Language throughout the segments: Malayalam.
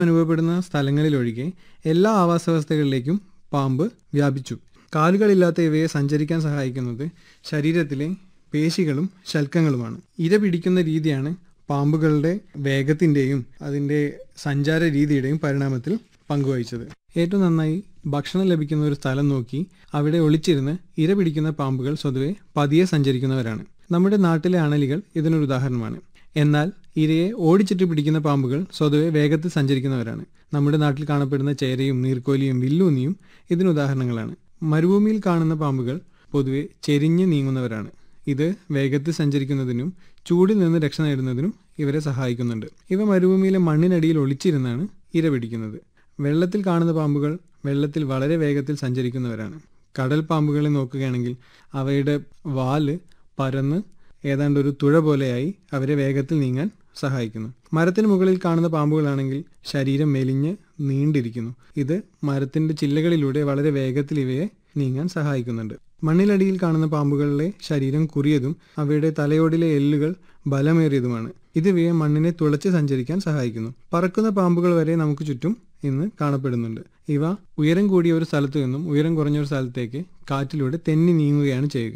അനുഭവപ്പെടുന്ന സ്ഥലങ്ങളിലൊഴികെ എല്ലാ ആവാസവ്യവസ്ഥകളിലേക്കും പാമ്പ് വ്യാപിച്ചു കാലുകളില്ലാത്ത ഇവയെ സഞ്ചരിക്കാൻ സഹായിക്കുന്നത് ശരീരത്തിലെ പേശികളും ശൽക്കങ്ങളുമാണ് ഇര പിടിക്കുന്ന രീതിയാണ് പാമ്പുകളുടെ വേഗത്തിൻ്റെയും അതിൻ്റെ സഞ്ചാര രീതിയുടെയും പരിണാമത്തിൽ പങ്കുവഹിച്ചത് ഏറ്റവും നന്നായി ഭക്ഷണം ലഭിക്കുന്ന ഒരു സ്ഥലം നോക്കി അവിടെ ഒളിച്ചിരുന്ന് ഇര പിടിക്കുന്ന പാമ്പുകൾ സ്വതവേ പതിയെ സഞ്ചരിക്കുന്നവരാണ് നമ്മുടെ നാട്ടിലെ അണലികൾ ഇതിനൊരു ഉദാഹരണമാണ് എന്നാൽ ഇരയെ ഓടിച്ചിട്ട് പിടിക്കുന്ന പാമ്പുകൾ സ്വതവേ വേഗത്തിൽ സഞ്ചരിക്കുന്നവരാണ് നമ്മുടെ നാട്ടിൽ കാണപ്പെടുന്ന ചേരയും നീർക്കോലിയും വില്ലൂന്നിയും ഇതിന് ഉദാഹരണങ്ങളാണ് മരുഭൂമിയിൽ കാണുന്ന പാമ്പുകൾ പൊതുവെ ചെരിഞ്ഞ് നീങ്ങുന്നവരാണ് ഇത് വേഗത്തിൽ സഞ്ചരിക്കുന്നതിനും ചൂടിൽ നിന്ന് രക്ഷ നേടുന്നതിനും ഇവരെ സഹായിക്കുന്നുണ്ട് ഇവ മരുഭൂമിയിലെ മണ്ണിനടിയിൽ ഒളിച്ചിരുന്നാണ് ഇര പിടിക്കുന്നത് വെള്ളത്തിൽ കാണുന്ന പാമ്പുകൾ വെള്ളത്തിൽ വളരെ വേഗത്തിൽ സഞ്ചരിക്കുന്നവരാണ് കടൽ പാമ്പുകളെ നോക്കുകയാണെങ്കിൽ അവയുടെ വാല് പരന്ന് ഏതാണ്ട് ഒരു തുഴ പോലെയായി അവരെ വേഗത്തിൽ നീങ്ങാൻ സഹായിക്കുന്നു മരത്തിന് മുകളിൽ കാണുന്ന പാമ്പുകളാണെങ്കിൽ ശരീരം മെലിഞ്ഞ് നീണ്ടിരിക്കുന്നു ഇത് മരത്തിന്റെ ചില്ലകളിലൂടെ വളരെ വേഗത്തിൽ ഇവയെ നീങ്ങാൻ സഹായിക്കുന്നുണ്ട് മണ്ണിലടിയിൽ കാണുന്ന പാമ്പുകളിലെ ശരീരം കുറിയതും അവയുടെ തലയോടിലെ എല്ലുകൾ ബലമേറിയതുമാണ് ഇത് ഇവയെ മണ്ണിനെ തുളച്ച് സഞ്ചരിക്കാൻ സഹായിക്കുന്നു പറക്കുന്ന പാമ്പുകൾ വരെ നമുക്ക് ചുറ്റും ഇന്ന് കാണപ്പെടുന്നുണ്ട് ഇവ ഉയരം കൂടിയ ഒരു സ്ഥലത്തു നിന്നും ഉയരം കുറഞ്ഞ ഒരു സ്ഥലത്തേക്ക് കാറ്റിലൂടെ തെന്നി നീങ്ങുകയാണ് ചെയ്യുക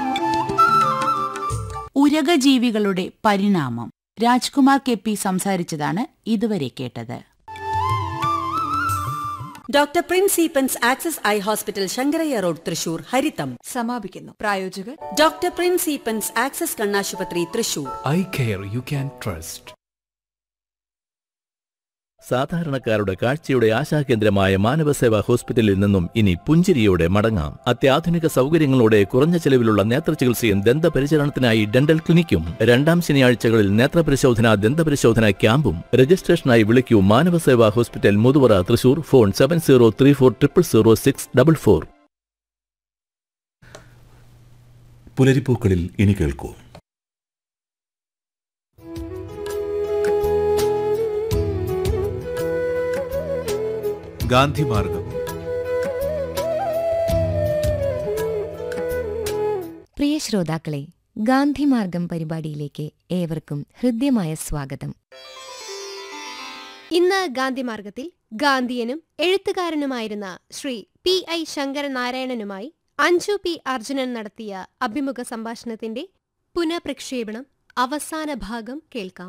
ഉരകജീവികളുടെ പരിണാമം രാജ്കുമാർ കെ പി സംസാരിച്ചതാണ് ഇതുവരെ കേട്ടത് doctor Prince Eappen's access eye hospital Sankaraiah road Thrissur Haritham സമാപിക്കുന്നു പ്രായോജകർ ഡോക്ടർ പ്രിൻസ് ഈപ്പൻസ് ആക്സസ് കണ്ണാശുപത്രി Thrissur eye care you can trust സാധാരണക്കാരുടെ കാഴ്ചയുടെ ആശാകേന്ദ്രമായ മാനവസേവാ ഹോസ്പിറ്റലിൽ നിന്നും ഇനി പുഞ്ചിരിയോടെ മടങ്ങാം അത്യാധുനിക സൗകര്യങ്ങളോടെ കുറഞ്ഞ ചെലവിലുള്ള നേത്രചികിത്സയും ദന്തപരിചരണത്തിനായി ഡെന്റൽ ക്ലിനിക്കും രണ്ടാം ശനിയാഴ്ചകളിൽ നേത്രപരിശോധന ദന്തപരിശോധന ക്യാമ്പും രജിസ്ട്രേഷനായി വിളിക്കൂ Manavaseva hospital Muthuvara Thrissur phone seven zero three four triple zero six double four പുലരിപ്പൂക്കളിൽ ഇനി കേൾക്കൂ ഗാന്ധിമാർഗം പ്രിയ ശ്രോതാക്കളെ ഗാന്ധിമാർഗം പരിപാടിയിലേക്ക് ഏവർക്കും ഹൃദ്യമായ സ്വാഗതം ഇന്ന് ഗാന്ധിമാർഗത്തിൽ ഗാന്ധിയനും എഴുത്തുകാരനുമായിരുന്ന ശ്രീ പി ഐ ശങ്കരനാരായണനുമായി അഞ്ജു പി അർജുനൻ നടത്തിയ അഭിമുഖ സംഭാഷണത്തിന്റെ പുനഃപ്രക്ഷേപണം അവസാന ഭാഗം കേൾക്കാം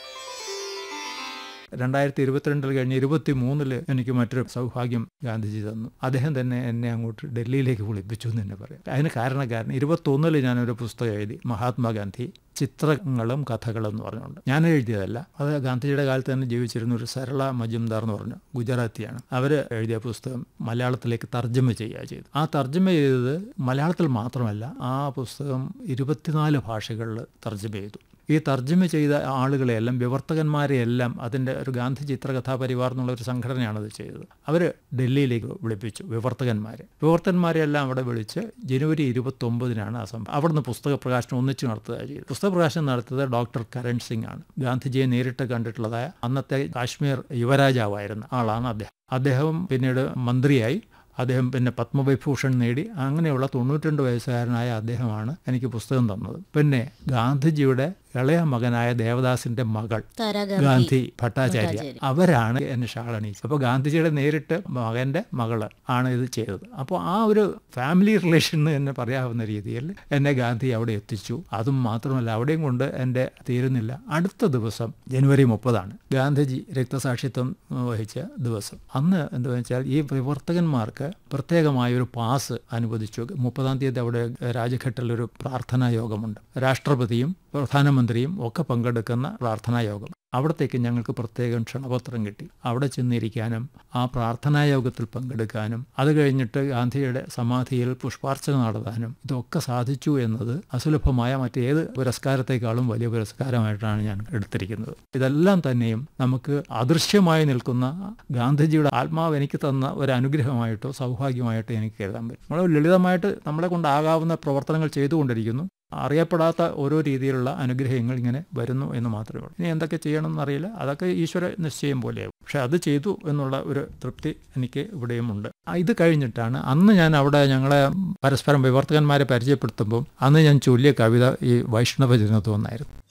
രണ്ടായിരത്തി ഇരുപത്തിരണ്ടിൽ കഴിഞ്ഞ് ഇരുപത്തി മൂന്നില് എനിക്ക് മറ്റൊരു സൗഭാഗ്യം ഗാന്ധിജി തന്നു അദ്ദേഹം തന്നെ എന്നെ അങ്ങോട്ട് ഡൽഹിയിലേക്ക് വിളിപ്പിച്ചു എന്ന് തന്നെ പറയാം അതിന് കാരണക്കാരൻ ഇരുപത്തൊന്നില് ഞാനൊരു പുസ്തകം എഴുതി മഹാത്മാഗാന്ധി ചിത്രങ്ങളും കഥകളും എന്ന് പറഞ്ഞുകൊണ്ട് ഞാൻ എഴുതിയതല്ല അത് ഗാന്ധിജിയുടെ കാലത്ത് തന്നെ ജീവിച്ചിരുന്ന ഒരു സരള മജുംദാർ എന്ന് പറഞ്ഞു ഗുജറാത്തിയാണ് അവർ എഴുതിയ പുസ്തകം മലയാളത്തിലേക്ക് തർജ്ജമ ചെയ്യുക ചെയ്തു ആ തർജ്ജമ ചെയ്തത് മലയാളത്തിൽ മാത്രമല്ല ആ പുസ്തകം ഇരുപത്തിനാല് ഭാഷകളിൽ തർജ്ജമ ചെയ്തു ഈ തർജ്ജമ ചെയ്ത ആളുകളെയെല്ലാം വിവർത്തകന്മാരെയെല്ലാം അതിൻ്റെ ഒരു ഗാന്ധി ചിത്രകഥാ പരിവാർ എന്നുള്ള ഒരു സംഘടനയാണ് അത് ചെയ്തത് അവർ ഡൽഹിയിലേക്ക് വിളിപ്പിച്ചു വിവർത്തകന്മാരെ വിവർത്തകന്മാരെല്ലാം അവിടെ വിളിച്ച് ജനുവരി ഇരുപത്തൊമ്പതിനാണ് ആ സംഭവം അവിടുന്ന് പുസ്തക പ്രകാശനം ഒന്നിച്ച് നടത്തുക ചെയ്തു പുസ്തക പ്രകാശനം നടത്തിയത് ഡോക്ടർ കരൺ സിംഗ് ആണ് ഗാന്ധിജിയെ നേരിട്ട് കണ്ടിട്ടുള്ളതായ അന്നത്തെ കാശ്മീർ യുവരാജാവായിരുന്ന ആളാണ് അദ്ദേഹം അദ്ദേഹം പിന്നീട് മന്ത്രിയായി അദ്ദേഹം പിന്നെ പത്മവിഭൂഷൺ നേടി അങ്ങനെയുള്ള തൊണ്ണൂറ്റിരണ്ട് വയസ്സുകാരനായ അദ്ദേഹമാണ് എനിക്ക് പുസ്തകം തന്നത് പിന്നെ ഗാന്ധിജിയുടെ ഇളയ മകനായ ദേവദാസിന്റെ മകൾ ഗാന്ധി ഭട്ടാചാര്യ അവരാണ് എന്നെ ഷാളണീച്ചത് അപ്പോൾ ഗാന്ധിജിയുടെ നേരിട്ട് മകന്റെ മകള് ആണ് ഇത് ചെയ്തത് അപ്പോൾ ആ ഒരു ഫാമിലി റിലേഷൻ എന്ന് തന്നെ പറയാവുന്ന രീതിയിൽ എന്നെ ഗാന്ധി അവിടെ എത്തിച്ചു അതും മാത്രമല്ല അവിടെയും കൊണ്ട് എൻ്റെ തീരുന്നില്ല അടുത്ത ദിവസം ജനുവരി മുപ്പതാണ് ഗാന്ധിജി രക്തസാക്ഷിത്വം വഹിച്ച ദിവസം അന്ന് എന്താ വെച്ചാൽ ഈ വിവർത്തകന്മാർക്ക് പ്രത്യേകമായ ഒരു പാസ് അനുവദിച്ചു മുപ്പതാം തീയതി അവിടെ രാജ്ഘട്ടിൽ ഒരു പ്രാർത്ഥനാ യോഗമുണ്ട് രാഷ്ട്രപതിയും പ്രധാനമന്ത്രിയും ഒക്കെ പങ്കെടുക്കുന്ന പ്രാർത്ഥനാ യോഗം അവിടത്തേക്ക് ഞങ്ങൾക്ക് പ്രത്യേകം ക്ഷണപത്രം കിട്ടി അവിടെ ചെന്നിരിക്കാനും ആ പ്രാർത്ഥനാ യോഗത്തിൽ പങ്കെടുക്കാനും അത് കഴിഞ്ഞിട്ട് ഗാന്ധിയുടെ സമാധിയിൽ പുഷ്പാർച്ചന നടത്താനും ഇതൊക്കെ സാധിച്ചു എന്നത് അസുലഭമായ മറ്റേത് പുരസ്കാരത്തെക്കാളും വലിയ പുരസ്കാരമായിട്ടാണ് ഞാൻ എടുത്തിരിക്കുന്നത് ഇതെല്ലാം തന്നെയും നമുക്ക് അദൃശ്യമായി നിൽക്കുന്ന ഗാന്ധിജിയുടെ ആത്മാവ് എനിക്ക് തന്ന ഒരു അനുഗ്രഹമായിട്ടോ സൗഭാഗ്യമായിട്ടോ എനിക്ക് കരുതാൻ പറ്റും നമ്മൾ ലളിതമായിട്ട് നമ്മളെ കൊണ്ടാകാവുന്ന പ്രവർത്തനങ്ങൾ ചെയ്തുകൊണ്ടിരിക്കുന്നു അറിയപ്പെടാത്ത ഓരോ രീതിയിലുള്ള അനുഗ്രഹങ്ങൾ ഇങ്ങനെ വരുന്നു എന്ന് മാത്രമേ ഉള്ളൂ ഇനി എന്തൊക്കെ ചെയ്യണമെന്ന് അറിയില്ല അതൊക്കെ ഈശ്വര നിശ്ചയം പോലെയാവും പക്ഷെ അത് ചെയ്തു എന്നുള്ള ഒരു തൃപ്തി എനിക്ക് ഇവിടെയുമുണ്ട് ഇത് കഴിഞ്ഞിട്ടാണ് അന്ന് ഞാൻ അവിടെ ഞങ്ങളെ പരസ്പരം വിവർത്തകന്മാരെ പരിചയപ്പെടുത്തുമ്പോൾ അന്ന് ഞാൻ ചൊല്ലിയ കവിത ഈ വൈഷ്ണവ ജനത്വം എന്നായിരുന്നു